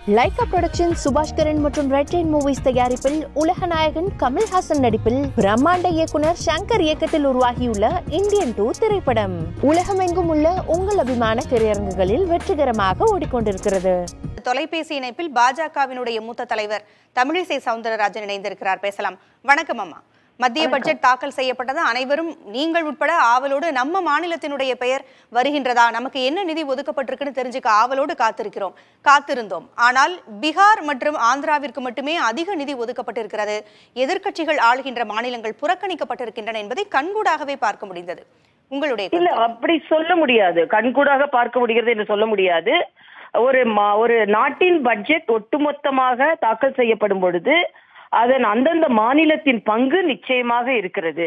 Lyca production Subaskaran மற்றும் red rain movies தயாரிப்பில் உலகநாயகன் கமல்ஹாசன் நடிப்பில் பிரம்மாண்ட இயக்குனர் சங்கர் இயக்கத்தில் உருவாகியுள்ள இந்தியன் டூ திரைப்படம் உலகமெங்கும் உள்ள உங்கள் அபிமான திரையரங்குகளில் வெற்றிகரமாக ஓடிக்கொண்டிருக்கிறது தொலைபேசி இணைப்பில் பாஜகவினுடைய மூத்த தலைவர் தமிழிசை சவுந்தரராஜன் இணைந்திருக்கிறார் பேசலாம் வணக்கம் அம்மா மத்திய பட்ஜெட் தாக்கல் செய்யப்பட்டது அனைவரும் நீங்கள் உட்பட ஆவலோடு நம்ம மாநிலத்தினுடைய பெயர் வருகின்றதா நமக்கு என்ன நிதி ஒதுக்கப்பட்டிருக்குன்னு தெரிஞ்சுக்க ஆவலோடு காத்திருக்கிறோம் காத்திருந்தோம் ஆனால் பீகார் மற்றும் ஆந்திராவிற்கு மட்டுமே அதிக நிதி ஒதுக்கப்பட்டிருக்கிறது எதிர்க்கட்சிகள் ஆளுகின்ற மாநிலங்கள் புறக்கணிக்கப்பட்டிருக்கின்றன என்பதை கண்கூடாகவே பார்க்க முடிந்தது உங்களுடைய இல்ல அப்படி சொல்ல முடியாது கண்கூடாக பார்க்க முடிகிறது என்று சொல்ல முடியாது ஒரு மா- ஒரு நாட்டின் பட்ஜெட் ஒட்டுமொத்தமாக தாக்கல் செய்யப்படும் பொழுது அதன் அந்தந்த மாநிலத்தின் பங்கு நிச்சயமாக இருக்கிறது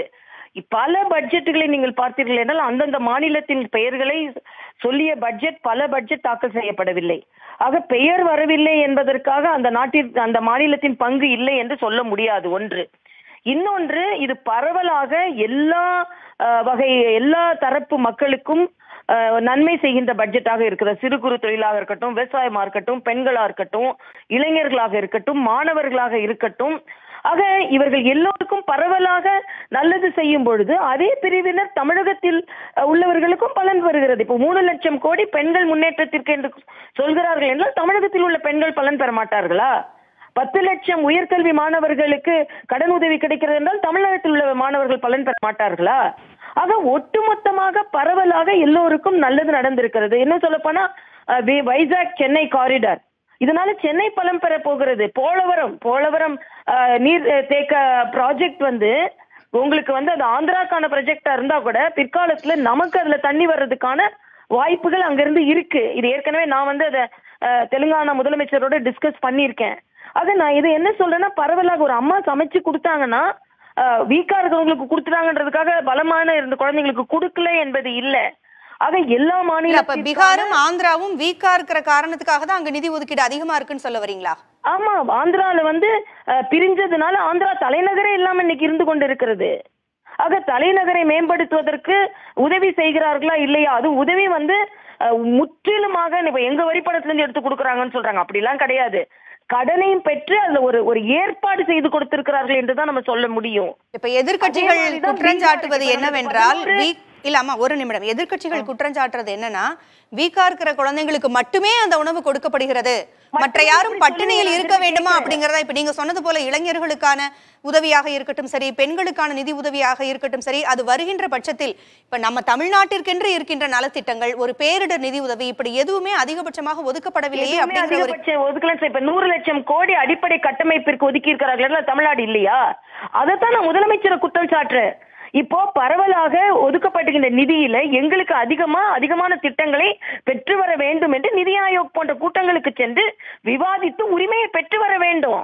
பல பட்ஜெட்டுகளை நீங்கள் பார்த்தீர்கள் என்றால் அந்தந்த மாநிலத்தின் பெயர்களை சொல்லிய பட்ஜெட் பல பட்ஜெட் தாக்கல் செய்யப்படவில்லை ஆக பெயர் வரவில்லை என்பதற்காக அந்த நாட்டின் அந்த மாநிலத்தின் பங்கு இல்லை என்று சொல்ல முடியாது ஒன்று இன்னொன்று இது பரவலாக எல்லா அஹ், வகை எல்லா தரப்பு மக்களுக்கும் அஹ், நன்மை செய்கின்ற பட்ஜெட்டாக இருக்கிறது சிறு குறு தொழிலாக இருக்கட்டும் விவசாயமா இருக்கட்டும் பெண்களா இருக்கட்டும் இளைஞர்களாக இருக்கட்டும் மாணவர்களாக இருக்கட்டும் ஆக இவர்கள் எல்லோருக்கும் பரவலாக நல்லது செய்யும் பொழுது அதே பிரிவினர் தமிழகத்தில் அஹ், உள்ளவர்களுக்கும் பலன் வருகிறது இப்போ மூணு லட்சம் கோடி பெண்கள் முன்னேற்றத்திற்கு என்று சொல்கிறார்கள் என்றால் தமிழகத்தில் உள்ள பெண்கள் பலன் பெற மாட்டார்களா பத்து லட்சம் உயர்கல்வி மாணவர்களுக்கு கடன் உதவி கிடைக்கிறது என்றால் தமிழகத்தில் உள்ள மாணவர்கள் பலன் பெற மாட்டார்களா ஆக ஒட்டுமொத்தமாக பரவலாக எல்லோருக்கும் நல்லது நடந்திருக்கிறது என்ன சொல்லப்போனா அஹ், வி- வைசாக் சென்னை காரிடார் இதனால சென்னை பலம் பெற போகிறது போலவரம் போலவரம் அஹ், நீர் அஹ், தேக்க ப்ராஜெக்ட் வந்து உங்களுக்கு வந்து அது ஆந்திராக்கான ப்ராஜெக்டா இருந்தா கூட பிற்காலத்துல நமக்கு அதுல தண்ணி வர்றதுக்கான வாய்ப்புகள் அங்கிருந்து இருக்கு இது ஏற்கனவே நான் வந்து அதை அஹ், தெலுங்கானா முதலமைச்சரோட டிஸ்கஸ் பண்ணியிருக்கேன் அது நான் இது என்ன சொல்றேன்னா பரவலாக ஒரு அம்மா சமைச்சு கொடுத்தாங்கன்னா வீக்கா இருக்கிறவங்களுக்கு கொடுத்துட்டாங்கன்றதுக்காக பலமான இருந்த குழந்தைங்களுக்கு கொடுக்கல என்பது இல்ல ஆக எல்லா இல்ல அப்ப மாநில பீகாரும் ஆந்திராவும் வீக்கா இருக்கிற காரணத்துக்காக தான் அங்க நிதி ஒதுக்கீடு அதிகமா இருக்குன்னு சொல்ல வரீங்களா ஆமா ஆந்திரால வந்து அஹ், பிரிஞ்சதுனால ஆந்திரா தலைநகரே இல்லாம இன்னைக்கு இருந்து கொண்டு இருக்கிறது ஆக தலைநகரை மேம்படுத்துவதற்கு உதவி செய்கிறார்களா இல்லையா அது உதவி வந்து அஹ், முற்றிலுமாக இப்ப எங்க வரிப்படத்துல இருந்து எடுத்து கொடுக்குறாங்கன்னு சொல்றாங்க அப்படிலாம் கிடையாது கடனையும் பெற்று அதுல ஒரு ஒரு ஏற்பாடு செய்து கொடுத்திருக்கிறார்கள் என்றுதான் நம்ம சொல்ல முடியும் இப்ப எதிர்க்கட்சிகள் அதே மாதிரிதான் குற்றஞ்சாட்டுவது பீகார் என்னவென்றால் பதினோரு- வீக் இல்ல அம்மா ஒரு நிமிடம் எதிர்க்கட்சிகள் குற்றஞ்சாட்டுறது என்னன்னா வீக்கா இருக்கிற குழந்தைங்களுக்கு மட்டுமே அந்த உணவு கொடுக்கப்படுகிறது மற்ற யாரும் இப்படி பட்டினியில் சொல்லுங்க, இருக்க அதுக்கு வேண்டுமா கேட்கிறேன். அப்படிங்கறதா இப்ப நீங்க சொன்னது போல இளைஞர்களுக்கான உதவியாக இருக்கட்டும் சரி பெண்களுக்கான நிதி உதவியாக இருக்கட்டும் சரி அது வருகின்ற பட்சத்தில் இப்ப நம்ம தமிழ்நாட்டிற்கென்று இருக்கின்ற நலத்திட்டங்கள் ஒரு பேரிடர் நிதி உதவி இப்படி எதுவுமே அதிகபட்சமாக ஒதுக்கப்படவில்லையே எதுவுமே அப்படிங்கிற ஒரு அதிகபட்சம் ஒதுக்கலன்னு சொல்லி, இப்ப நூறு லட்சம் கோடி அடிப்படை கட்டமைப்பிற்கு ஒதுக்கி இருக்கிறார்கள் தமிழ்நாடு இல்லையா அதைத்தான் நான் முதலமைச்சரை குற்றம் சாட்டுறேன் இப்போ பரவலாக ஒதுக்கப்பட்டுகின்ற நிதியில எங்களுக்கு அதிகமா அதிகமான திட்டங்களை பெற்று வர வேண்டும் என்று நிதி ஆயோக் போன்ற கூட்டங்களுக்கு சென்று விவாதித்து உரிமையை பெற்று வர வேண்டும்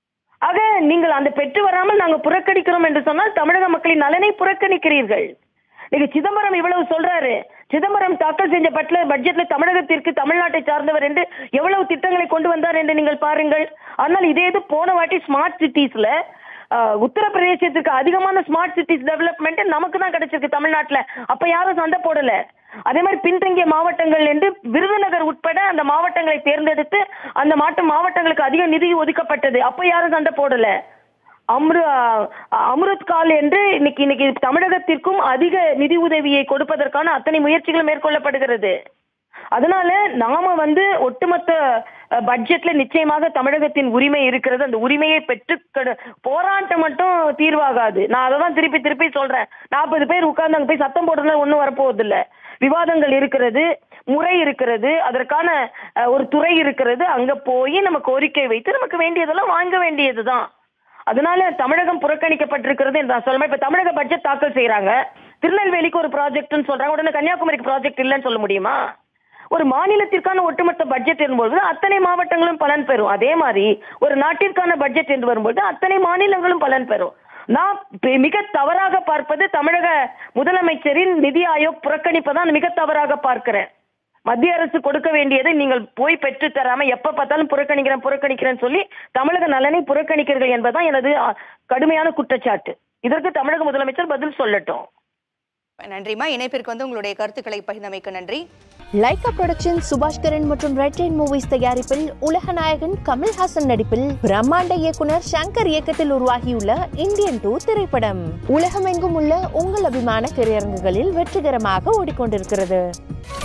ஆக நீங்கள் அந்த பெற்று வராமல் நாங்க புறக்கணிக்கிறோம் என்று சொன்னால் தமிழக மக்களின் நலனை புறக்கணிக்கிறீர்கள் நீங்க சிதம்பரம் இவ்வளவு சொல்றாரு சிதம்பரம் தாக்கல் செஞ்ச பட்ல பட்ஜெட்ல தமிழகத்திற்கு தமிழ்நாட்டை சார்ந்தவர் என்று எவ்வளவு திட்டங்களை கொண்டு வந்தார் என்று நீங்கள் பாருங்கள் ஆனால் இதே இது போன வாட்டி ஸ்மார்ட் சிட்டிஸ்ல உத்தரப்பிரதேசத்திற்கு அதிகமான ஸ்மார்ட் சிட்டிஸ் டெவலப்மெண்ட் நமக்கு தான் கிடைச்சிருக்கு தமிழ்நாட்டுல அப்ப யாரும் சண்டை போடல அதே மாதிரி பின்தங்கிய மாவட்டங்கள் என்று விருதுநகர் உட்பட அந்த மாவட்டங்களை தேர்ந்தெடுத்து அந்த மாட்டு மாவட்டங்களுக்கு அதிக நிதி ஒதுக்கப்பட்டது அப்ப யாரும் சண்டை போடல அம்ரு அஹ், அம்ருத் கால் என்று இன்னைக்கு இன்னைக்கு தமிழகத்திற்கும் அதிக நிதி உதவியை கொடுப்பதற்கான அத்தனை முயற்சிகளும் மேற்கொள்ளப்படுகிறது அதனால நாம வந்து ஒட்டுமொத்த அஹ், பட்ஜெட்ல நிச்சயமாக தமிழகத்தின் உரிமை இருக்கிறது அந்த உரிமையை பெற்று கட- போராட்டம் மட்டும் தீர்வாகாது நான் அதை தான் திருப்பி திருப்பி சொல்றேன் நாற்பது பேர் உட்கார்ந்து அங்க போய் சத்தம் போடுறதுல ஒன்றும் வரப்போவது இல்ல விவாதங்கள் இருக்கிறது முறை இருக்கிறது அதற்கான அஹ், ஒரு துறை இருக்கிறது அங்க போய் நம்ம கோரிக்கை வைத்து நமக்கு வேண்டியதெல்லாம் வாங்க வேண்டியதுதான் அதனால தமிழகம் புறக்கணிக்கப்பட்டிருக்கிறது என்று நான் சொல்லுவேன் இப்ப தமிழக பட்ஜெட் தாக்கல் செய்யறாங்க திருநெல்வேலிக்கு ஒரு ப்ராஜெக்ட்னு சொல்றாங்க உடனே கன்னியாகுமரிக்கு ப்ராஜெக்ட் இல்லைன்னு சொல்ல முடியுமா ஒரு மாநிலத்திற்கான ஒட்டுமொத்த பட்ஜெட் என்பது அத்தனை மாவட்டங்களும் பலன் பெறும் அதே மாதிரி ஒரு நாட்டிற்கான பட்ஜெட் என்று வரும்போது அத்தனை மாநிலங்களும் பலன் பெறும் நான் பெ- மிக தவறாக பார்ப்பது தமிழக முதலமைச்சரின் நிதி ஆயோக் புறக்கணிப்பதான் மிக தவறாக பார்க்கிறேன் மத்திய அரசு கொடுக்க வேண்டியதை நீங்கள் போய் பெற்று தராம எப்ப பார்த்தாலும் புறக்கணிக்கிறேன் புறக்கணிக்கிறேன்னு சொல்லி தமிழக நலனை புறக்கணிக்கிறீர்கள் என்பதுதான் எனது அ, கடுமையான குற்றச்சாட்டு இதற்கு தமிழக முதலமைச்சர் பதில் சொல்லட்டும் நன்றிமா இணைப்பிற்கு வந்து உங்களுடைய கருத்துக்களை பகிர்ந்தமைக்கு நன்றி லைகா புரொடக்ஷன் சுபாஷ்கரன் மற்றும் ரெட் ரெயின் மூவிஸ் தயாரிப்பில் உலக நாயகன் கமல்ஹாசன் நடிப்பில் பிரம்மாண்ட இயக்குனர் சங்கர் இயக்கத்தில் உருவாகியுள்ள இந்தியன் டூ திரைப்படம் உலகமெங்கும் உள்ள உங்கள் அபிமான திரையரங்குகளில் வெற்றிகரமாக ஓடிக்கொண்டிருக்கிறது